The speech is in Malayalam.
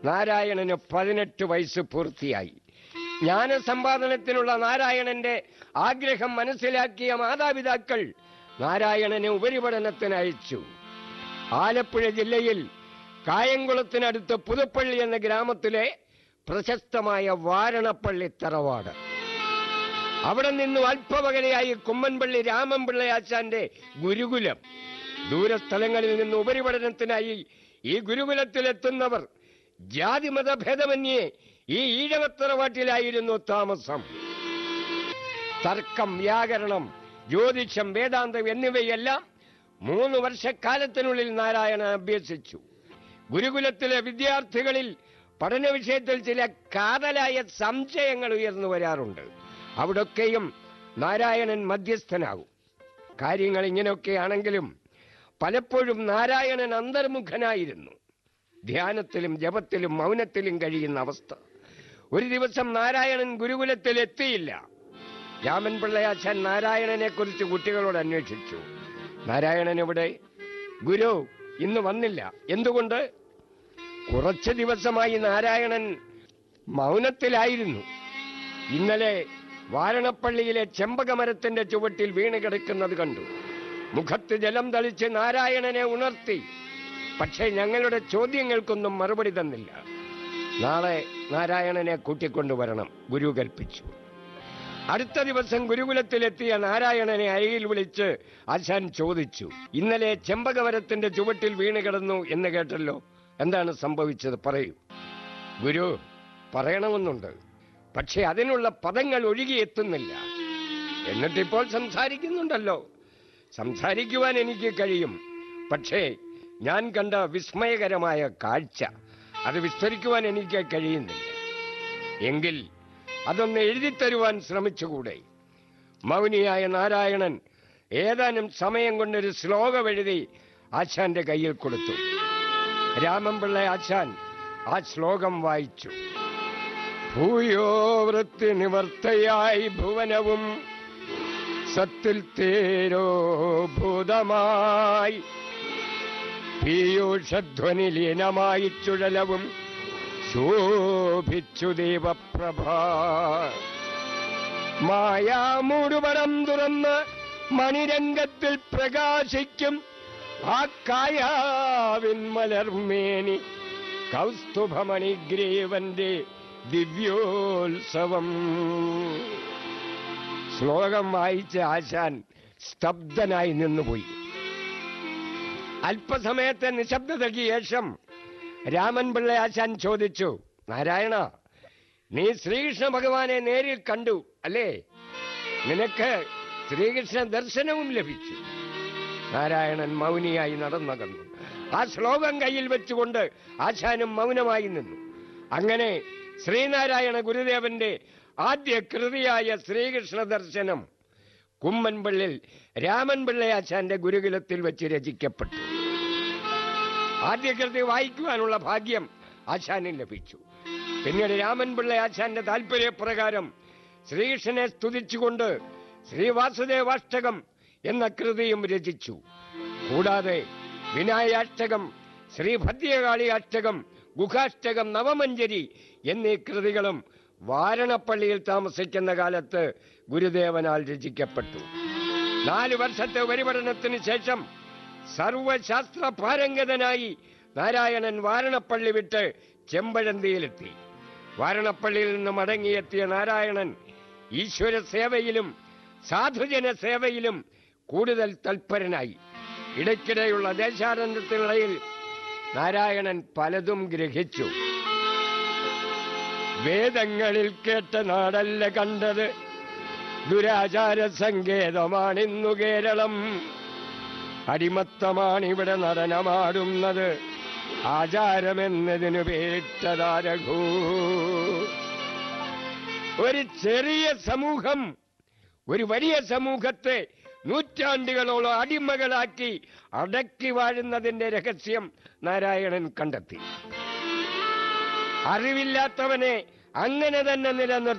നാരായണന് പതിനെട്ട് വയസ്സ് പൂർത്തിയായി ജ്ഞാനസമ്പാദനത്തിനുള്ള നാരായണന്റെ ആഗ്രഹം മനസ്സിലാക്കിയ മാതാപിതാക്കൾ നാരായണനെ ഉപരിപഠനത്തിന് അയച്ചു ആലപ്പുഴ ജില്ലയിൽ കായംകുളത്തിനടുത്ത് പുതുപ്പള്ളി എന്ന ഗ്രാമത്തിലെ പ്രശസ്തമായ വാരണപ്പള്ളി തറവാട് അവിടെ നിന്നും അല്പപകലെയായി കുമ്മൻപള്ളി രാമൻപിള്ളയാച്ചാന്റെ ഗുരുകുലം ദൂരസ്ഥലങ്ങളിൽ നിന്ന് ഉപരിപഠനത്തിനായി ഈ ഗുരുകുലത്തിലെത്തുന്നവർ ജാതിമത ഭേദമന്യേ ഈ ഈഴവത്തറവാട്ടിലായിരുന്നു താമസം തർക്കം വ്യാകരണം ജ്യോതിഷം വേദാന്തം എന്നിവയെല്ലാം മൂന്ന് വർഷക്കാലത്തിനുള്ളിൽ നാരായണൻ അഭ്യസിച്ചു ഗുരുകുലത്തിലെ വിദ്യാർത്ഥികളിൽ പഠന വിഷയത്തിൽ ചില കാതലായ സംശയങ്ങൾ ഉയർന്നു വരാറുണ്ട് അവിടൊക്കെയും നാരായണൻ മധ്യസ്ഥനാകും കാര്യങ്ങൾ ഇങ്ങനെയൊക്കെയാണെങ്കിലും പലപ്പോഴും നാരായണൻ അന്തർമുഖനായിരുന്നു ധ്യാനത്തിലും ജപത്തിലും മൗനത്തിലും കഴിയുന്ന അവസ്ഥ ഒരു ദിവസം നാരായണൻ ഗുരുകുലത്തിൽ എത്തിയില്ല രാമൻ പിള്ളയാച്ചൻ നാരായണനെ കുറിച്ച് കുട്ടികളോട് അന്വേഷിച്ചു നാരായണൻ എവിടെ ഗുരു ഇന്ന് വന്നില്ല എന്തുകൊണ്ട് കുറച്ച് ദിവസമായി നാരായണൻ മൗനത്തിലായിരുന്നു ഇന്നലെ വാരണപ്പള്ളിയിലെ ചെമ്പകമരത്തിന്റെ ചുവട്ടിൽ വീണ് കിടക്കുന്നത് കണ്ടു മുഖത്ത് ജലം തളിച്ച് നാരായണനെ ഉണർത്തി പക്ഷേ ഞങ്ങളുടെ ചോദ്യങ്ങൾക്കൊന്നും മറുപടി തന്നില്ല നാളെ നാരായണനെ കൂട്ടിക്കൊണ്ടുവരണം ഗുരു കൽപ്പിച്ചു അടുത്ത ദിവസം ഗുരുകുലത്തിലെത്തിയ നാരായണനെ അരികിൽ വിളിച്ച് ആശാൻ ചോദിച്ചു ഇന്നലെ ചെമ്പകമരത്തിന്റെ ചുവട്ടിൽ വീണ് കിടന്നു എന്ന് കേട്ടല്ലോ എന്താണ് സംഭവിച്ചത് പറയൂ ഗുരു പറയണമെന്നുണ്ട് പക്ഷെ അതിനുള്ള പദങ്ങൾ ഒഴുകിയെത്തുന്നില്ല എന്നിട്ടിപ്പോൾ സംസാരിക്കുന്നുണ്ടല്ലോ സംസാരിക്കുവാൻ എനിക്ക് കഴിയും പക്ഷേ ഞാൻ കണ്ട വിസ്മയകരമായ കാഴ്ച അത് വിസ്തരിക്കുവാൻ എനിക്ക് കഴിയുന്നില്ല എങ്കിൽ അതൊന്ന് എഴുതിത്തരുവാൻ ശ്രമിച്ചുകൂടെ മൗനിയായ നാരായണൻ ഏതാനും സമയം കൊണ്ടൊരു ശ്ലോകം എഴുതി ആശാന്റെ കയ്യിൽ കൊടുത്തു രാമൻപിള്ള ആശാൻ ആ ശ്ലോകം വായിച്ചു ഭൂയോ വൃത്തി നിവർത്തയായി ഭുവനവും സത്തിൽ തേരോ ഭൂതമായി പീയൂഷധ്വനി ലീനമായി ചുഴലവും ശോഭിച്ചു ദൈവപ്രഭ മായാമൂടുപടം തുറന്ന് മണിരംഗത്തിൽ പ്രകാശിക്കും ആ കായാവിൻ മലർമേനി കൗസ്തുഭമണിഗ്രീവന്റെ ദിവ്യോത്സവം ശ്ലോകം വായിച്ച ആശാൻ സ്തബ്ധനായി നിന്നുപോയി അല്പസമയത്തെ നിശബ്ദതയ്ക്ക് ശേഷം രാമൻ പിള്ള ആശാൻ ചോദിച്ചു നാരായണ നീ ശ്രീകൃഷ്ണ ഭഗവാനെ നേരിൽ കണ്ടു അല്ലേ നിനക്ക് ശ്രീകൃഷ്ണ ദർശനവും ലഭിച്ചു നാരായണൻ മൗനിയായി നടന്നകന്നു ആ ശ്ലോകം കയ്യിൽ വെച്ചുകൊണ്ട് ആശാനും മൗനമായി നിന്നു അങ്ങനെ ശ്രീനാരായണ ഗുരുദേവന്റെ ആദ്യ കൃതിയായ ശ്രീകൃഷ്ണ ദർശനം കുമ്മൻപിള്ളിൽ രാമൻ പിള്ളയാച്ചാന്റെ ഗുരുകുലത്തിൽ വെച്ച് രചിക്കപ്പെട്ടു ആദ്യ കൃതി വായിക്കുവാനുള്ള ഭാഗ്യം ആശാനും ലഭിച്ചു പിന്നീട് രാമൻ പിള്ളയാച്ചാന്റെ താല്പര്യപ്രകാരം ശ്രീകൃഷ്ണനെ സ്തുതിച്ചുകൊണ്ട് ശ്രീവാസുദേവാഷ്ടകം എന്ന കൃതിയും രചിച്ചു കൂടാതെ വിനായാഷ്ടകം ശ്രീഭദ്രകാളി അഷ്ടകം ഗുഹാഷ്ടകം നവമഞ്ജരി എന്നീ കൃതികളും വാരണപ്പള്ളിയിൽ താമസിക്കുന്ന കാലത്ത് ഗുരുദേവനാൽ രചിക്കപ്പെട്ടു നാല് വർഷത്തെ ഉപരിപഠനത്തിന് ശേഷം സർവശാസ്ത്ര പാരംഗതനായി നാരായണൻ വാരണപ്പള്ളി വിട്ട് ചെമ്പഴന്തിയിലെത്തി വാരണപ്പള്ളിയിൽ നിന്ന് മടങ്ങിയെത്തിയ നാരായണൻ ഈശ്വര സേവയിലും സാധുജന സേവയിലും കൂടുതൽ തൽപരനായി ഇടയ്ക്കിടെയുള്ള ദേശാനന്ദത്തിനിടയിൽ നാരായണൻ പലതും ഗ്രഹിച്ചു വേദങ്ങളിൽ കേട്ട നാടല്ല കണ്ടത് ദുരാചാര സങ്കേതമാണിന്നു കേരളം അടിമത്തമാണിവിടെ നടനമാടുന്നത് ആചാരമെന്നതിനു പേരിട്ടതാരഘൂ ഒരു ചെറിയ സമൂഹം ഒരു വലിയ സമൂഹത്തെ നൂറ്റാണ്ടുകളോളം അടിമകളാക്കി അടക്കി വാഴുന്നതിന്റെ രഹസ്യം നാരായണൻ കണ്ടെത്തി അറിവില്ലാത്തവനെ അങ്ങനെ തന്നെ നിലനിർത്തി